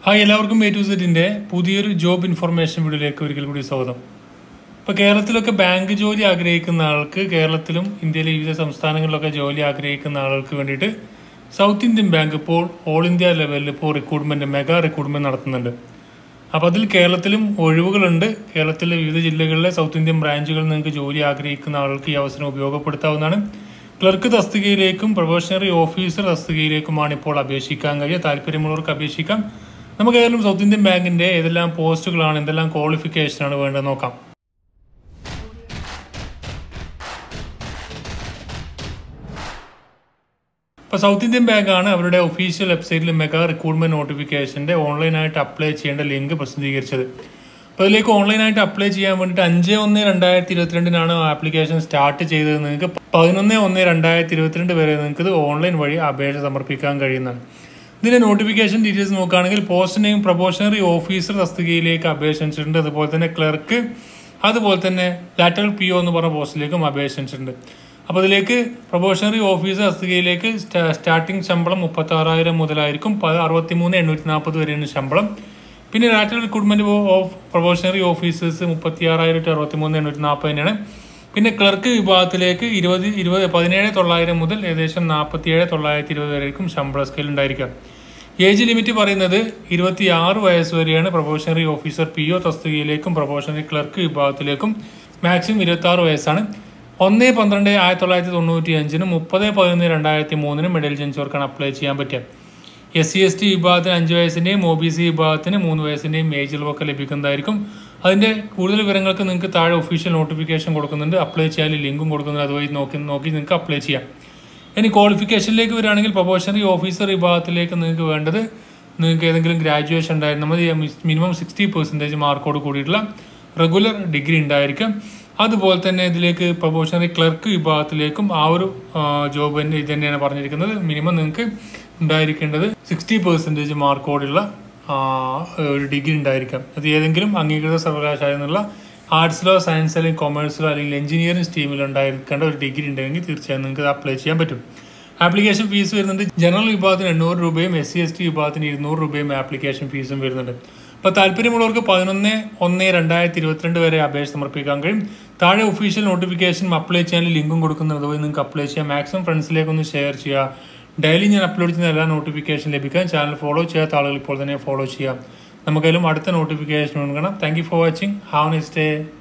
hi എല്ലാവർക്കും A to സെറ്റിന്റെ പുതിയൊരു ജോബ് ഇൻഫർമേഷൻ വീഡിയോയിലേക്ക് ഒരിക്കൽ കൂടി സ്വാഗതം ഇപ്പോൾ കേരളത്തിലൊക്കെ ബാങ്ക് ജോലി ആഗ്രഹിക്കുന്ന ആൾക്ക് കേരളത്തിലും ഇന്ത്യയിലെ വിവിധ സംസ്ഥാനങ്ങളിലൊക്കെ ജോലി ആഗ്രഹിക്കുന്ന ആൾക്ക് വേണ്ടിയിട്ട് സൗത്ത് ഇന്ത്യൻ ബാങ്ക് ഇപ്പോൾ ഓൾ ഇന്ത്യ ലെവലിൽ ഇപ്പോൾ റിക്രൂട്ട്മെന്റ് മെഗാ റിക്രൂട്ട്മെന്റ് നടത്തുന്നുണ്ട് അപ്പോൾ അതിൽ കേരളത്തിലും ഒഴിവുകളുണ്ട് കേരളത്തിലെ വിവിധ ജില്ലകളിലെ സൗത്ത് ഇന്ത്യൻ ബ്രാഞ്ചുകളിൽ നിങ്ങൾക്ക് ജോലി ആഗ്രഹിക്കുന്ന ആൾക്ക് ഈ അവസരം ഉപയോഗപ്പെടുത്താവുന്നതാണ് ക്ലർക്ക് തസ്തികയിലേക്കും പ്രൊഫഷണറി ഓഫീസർ തസ്തികയിലേക്കുമാണ് ഇപ്പോൾ അപേക്ഷിക്കാൻ കഴിയുക താല്പര്യമുള്ളവർക്ക് അപേക്ഷിക്കാം നമുക്ക് ഏതായാലും സൗത്ത് ഇന്ത്യൻ ബാങ്കിന്റെ ഏതെല്ലാം പോസ്റ്റുകളാണ് എന്തെല്ലാം ക്വാളിഫിക്കേഷനാണ് വേണ്ടത് നോക്കാം ഇപ്പോൾ സൗത്ത് ഇന്ത്യൻ ബാങ്കാണ് അവരുടെ ഒഫീഷ്യൽ വെബ്സൈറ്റിൽ മെഗാ റിക്രൂട്ട്മെന്റ് നോട്ടിഫിക്കേഷന്റെ ഓൺലൈനായിട്ട് അപ്ലൈ ചെയ്യേണ്ട ലിങ്ക് പ്രസിദ്ധീകരിച്ചത് അപ്പോൾ അതിലേക്ക് ഓൺലൈനായിട്ട് അപ്ലൈ ചെയ്യാൻ വേണ്ടിയിട്ട് അഞ്ച് ഒന്ന് രണ്ടായിരത്തി ഇരുപത്തിരണ്ടിനാണ് ആപ്ലിക്കേഷൻ സ്റ്റാർട്ട് ചെയ്തത് നിങ്ങൾക്ക് പതിനൊന്ന് ഒന്ന് രണ്ടായിരത്തി ഇരുപത്തിരണ്ട് വരെ നിങ്ങൾക്ക് ഇത് ഓൺലൈൻ വഴി അപേക്ഷ സമർപ്പിക്കാൻ കഴിയുന്നതാണ് ഇതിന്റെ നോട്ടിഫിക്കേഷൻ ഡീറ്റെയിൽസ് നോക്കുകയാണെങ്കിൽ പോസ്റ്റ് നെയിം പ്രൊബോഷണറി ഓഫീസർ തസ്തികയിലേക്ക് അപേക്ഷ ക്ഷണിച്ചിട്ടുണ്ട് അതുപോലെ തന്നെ ക്ലർക്ക് അതുപോലെ തന്നെ ലാറ്ററൽ പി ഒ എന്ന് പറഞ്ഞ പോസ്റ്റിലേക്കും അപേക്ഷ ക്ഷണിച്ചിട്ടുണ്ട് അപ്പോൾ ഇതിലേക്ക് പ്രൊബോഷണറി ഓഫീസർ തസ്തികയിലേക്ക് സ്റ്റാർട്ടിംഗ് ശമ്പളം മുപ്പത്തി ആറായിരം മുതലായിരിക്കും അറുപത്തി മൂന്ന് എണ്ണൂറ്റി നാൽപ്പത് വരെയാണ് ശമ്പളം പിന്നെ lateral recruitment of probationary officers മുപ്പത്തി ആറായിരം ടു അറുപത്തി മൂന്ന് എണ്ണൂറ്റി നാൽപ്പത് തന്നെയാണ് പിന്നെ ക്ലർക്ക് വിഭാഗത്തിലേക്ക് ഇരുപത് ഇരുപത് പതിനേഴ് തൊള്ളായിരം മുതൽ ഏകദേശം നാൽപ്പത്തിയേഴ് തൊള്ളായിരത്തി ഇരുപത് വരെയായിരിക്കും ശമ്പള സ്കെയിൽ ഉണ്ടായിരിക്കുക ഏജ് ലിമിറ്റ് പറയുന്നത് ഇരുപത്തി ആറ് വയസ്സ് വരെയാണ് പ്രൊബോഷണറി ഓഫീസർ പി ഒ തസ്തികയിലേക്കും പ്രൊബോഷണറി ക്ലർക്ക് വിഭാഗത്തിലേക്കും മാക്സിമം ഇരുപത്തി ആറ് വയസ്സാണ് ഒന്ന് പന്ത്രണ്ട് ആയിരത്തി തൊള്ളായിരത്തി തൊണ്ണൂറ്റി അഞ്ചിനും മുപ്പത് പതിനൊന്ന് രണ്ടായിരത്തി മൂന്നിനും മെഡൽജൻസോർക്കാണ് അപ്ലൈ ചെയ്യാൻ പറ്റുക എസ് സി എസ് ടി വിഭാഗത്തിന് അഞ്ച് വയസ്സിൻ്റെയും ഒ ബി സി വിഭാഗത്തിന് മൂന്ന് വയസ്സിൻ്റെയും ഏജ് ഇളവൊക്കെ ലഭിക്കുന്നതായിരിക്കും അതിൻ്റെ കൂടുതൽ വിവരങ്ങൾക്ക് നിങ്ങൾക്ക് താഴെ ഒഫീഷ്യൽ നോട്ടിഫിക്കേഷൻ കൊടുക്കുന്നുണ്ട് അപ്ലൈ ചെയ്യാൻ ലിങ്കും കൊടുക്കുന്നുണ്ട് അതുവഴി നോക്കി നോക്കി നിങ്ങൾക്ക് അപ്ലൈ ചെയ്യാം ഇനി ക്വാളിഫിക്കേഷനിലേക്ക് വരികയാണെങ്കിൽ പ്രൊബോഷണറി ഓഫീസർ വിഭാഗത്തിലേക്ക് നിങ്ങൾക്ക് വേണ്ടത് നിങ്ങൾക്ക് ഏതെങ്കിലും ഗ്രാജുവേഷൻ ഉണ്ടായിരുന്നാൽ മതി മിനിമം സിക്സ്റ്റി പെർസെൻറ്റേജ് മാർക്കോട് കൂടിയിട്ടുള്ള റെഗുലർ ഡിഗ്രി ഉണ്ടായിരിക്കും അതുപോലെ തന്നെ ഇതിലേക്ക് പ്രൊബോഷണറി ക്ലർക്ക് വിഭാഗത്തിലേക്കും ആ ഒരു ജോബ് തന്നെ ഇത് തന്നെയാണ് പറഞ്ഞിരിക്കുന്നത് മിനിമം നിങ്ങൾക്ക് ഉണ്ടായിരിക്കേണ്ടത് സിക്സ്റ്റി പെർസെൻറ്റേജ് മാർക്കോടുള്ള ഒരു ഡിഗ്രി ഉണ്ടായിരിക്കാം അത് ഏതെങ്കിലും അംഗീകൃത സർവകലാശാലയിൽ നിന്നുള്ള ആർട്സിലോ സയൻസിലോ അല്ലെങ്കിൽ കൊമേഴ്സിലോ അല്ലെങ്കിൽ എഞ്ചിനീയറിംഗ് സ്ട്രീമിലോ ഉണ്ടായിരിക്കേണ്ട ഒരു ഡിഗ്രി ഉണ്ടെങ്കിൽ തീർച്ചയായും നിങ്ങൾക്ക് അപ്ലൈ ചെയ്യാൻ പറ്റും ആപ്ലിക്കേഷൻ ഫീസ് വരുന്നുണ്ട് ജനറൽ വിഭാഗത്തിന് എണ്ണൂറ് രൂപയും എസ് സി എസ് ടി വിഭാഗത്തിന് ഇരുന്നൂറ് രൂപയും ആപ്ലിക്കേഷൻ ഫീസും വരുന്നുണ്ട് അപ്പോൾ താല്പര്യമുള്ളവർക്ക് പതിനൊന്ന് ഒന്ന് രണ്ടായിരത്തി ഇരുപത്തിരണ്ട് വരെ അപേക്ഷ സമർപ്പിക്കാൻ കഴിയും താഴെ ഒഫീഷ്യൽ നോട്ടിഫിക്കേഷൻ അപ്ലൈ ചെയ്യാൻ ലിങ്കും കൊടുക്കുന്നത് അതുവഴി നിങ്ങൾക്ക് അപ്ലൈ ചെയ്യാം മാക്സിമം ഫ്രണ്ട്സിലേക്ക് ഒന്ന് ഷെയർ ചെയ്യുക ഡെയിലി ഞാൻ അപ്ലോഡ് ചെയ്യുന്ന എല്ലാ നോട്ടിഫിക്കേഷൻ ലഭിക്കാൻ ചാനൽ ഫോളോ ചെയ്യാത്ത ആളുകൾ ഇപ്പോൾ തന്നെ ഫോളോ ചെയ്യാം നമുക്കതിലും അടുത്ത നോട്ടിഫിക്കേഷൻ കൊടുക്കണം thank you for watching have next day